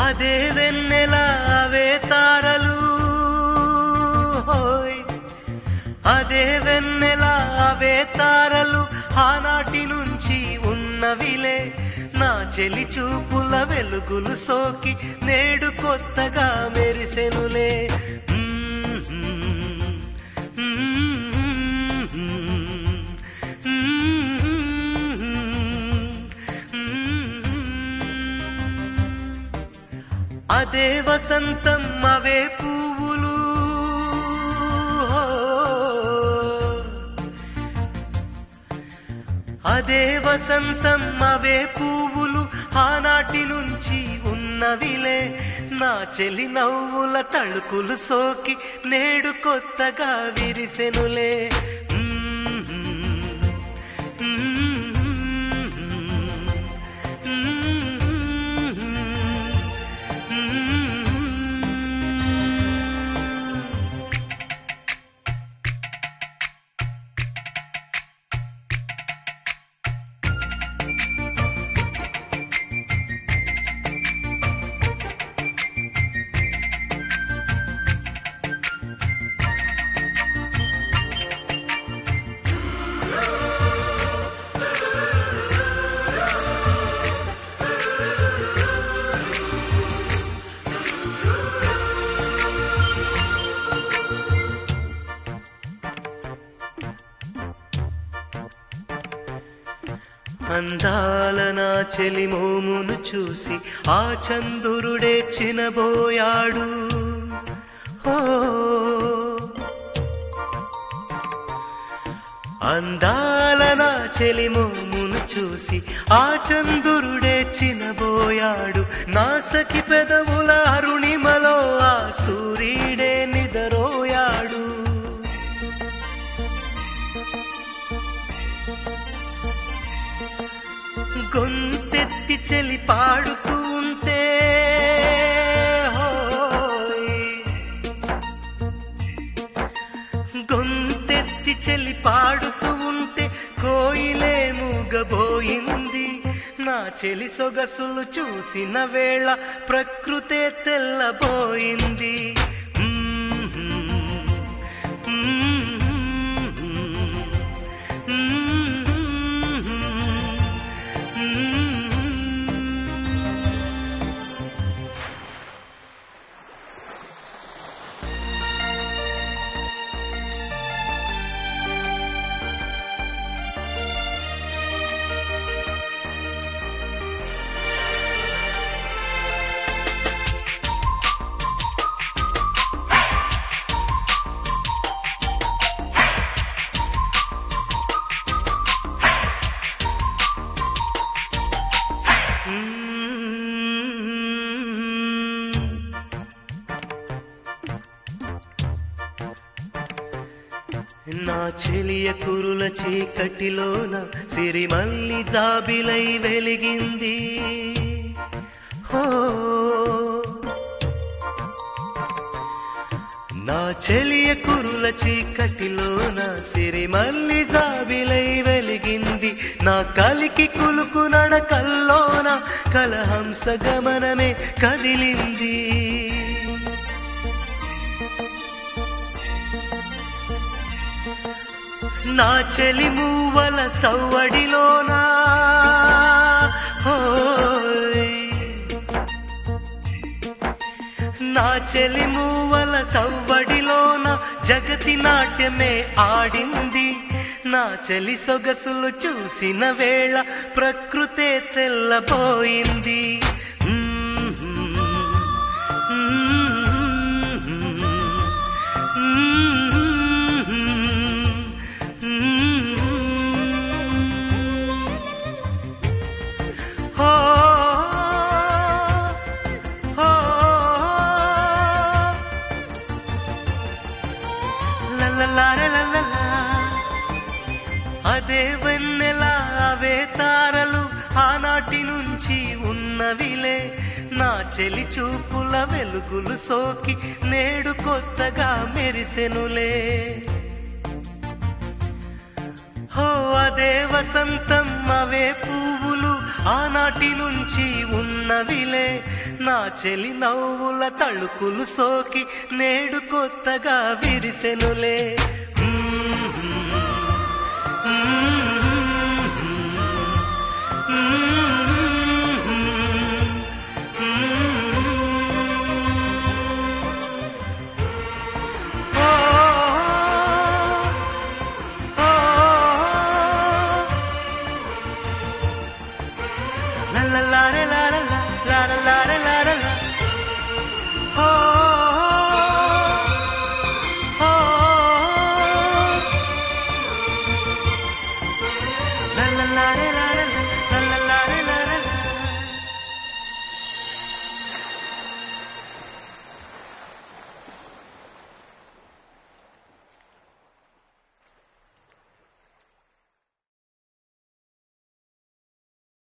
అదే వెన్నెల అవే తారలు హోయ్ అదే వెన్నెల అవే తారలు ఆనాటి నుంచి ఉన్నవిలే నా చెలి చూపుల వెలుగులు సోకి నేడు కొత్తగా మెరిసెనులే అదే వసంతం అవే పువ్వులు అదే వసంతం అవే పువ్వులు ఆనాటి నుంచి ఉన్నవిలే నా చెలి నవ్వుల తళుకులు సోకి నేడు కొత్తగా విరిసెనులే అందాల నా చెలి మోమును చూసి ఆ చందురుడే చినబోయాడు ఓ అందాల నా చెలి మోమును చూసి ఆ చందురుడే చినబోయాడు నాసకి పెదవుల అరుణిమలో ఆ సూర్యుడే నిదరోయాడు గొంతెత్తి చెలి పాడుతూ ఉంటే హోయ్. గొంతెత్తి చెలి పాడుతూ ఉంటే కోయిలే మూగబోయింది నా చెలి సొగసులు చూసిన వేళ ప్రకృతే తెల్లబోయింది నా చెలియ కురుల చీకటిలోన సిరిమల్లి జాబిలై వెలిగింది హో నా చెలియ కురుల చీకటిలోన సిరిమల్లి జాబిలై వెలిగింది నా కలికి కులుకు నడకల్లోన కలహంస గమనమే కదిలింది నా చెలి మూవల సవ్వడిలోనా హోయ్. నా చెలి మూవల సవ్వడిలోన జగతి నాట్యమే ఆడింది నా చెలి సొగసులు చూసిన వేళ ప్రకృతే తెల్లబోయింది హో హో లలలారలలలా. అదే వెన్నెల అవే తారలు ఆనాటి నుంచి ఉన్నవిలే నా చెలి చూపుల వెలుగులు సోకి నేడు కొత్తగా మెరిసెనులే హో అదే వసంతం అవే పువ్వులు ఆనాటి నుంచి ఉన్నవిలే నా చెలి నవ్వుల తళుకులు సోకి నేడు కొత్తగా విరిసెనులే మ్మ్.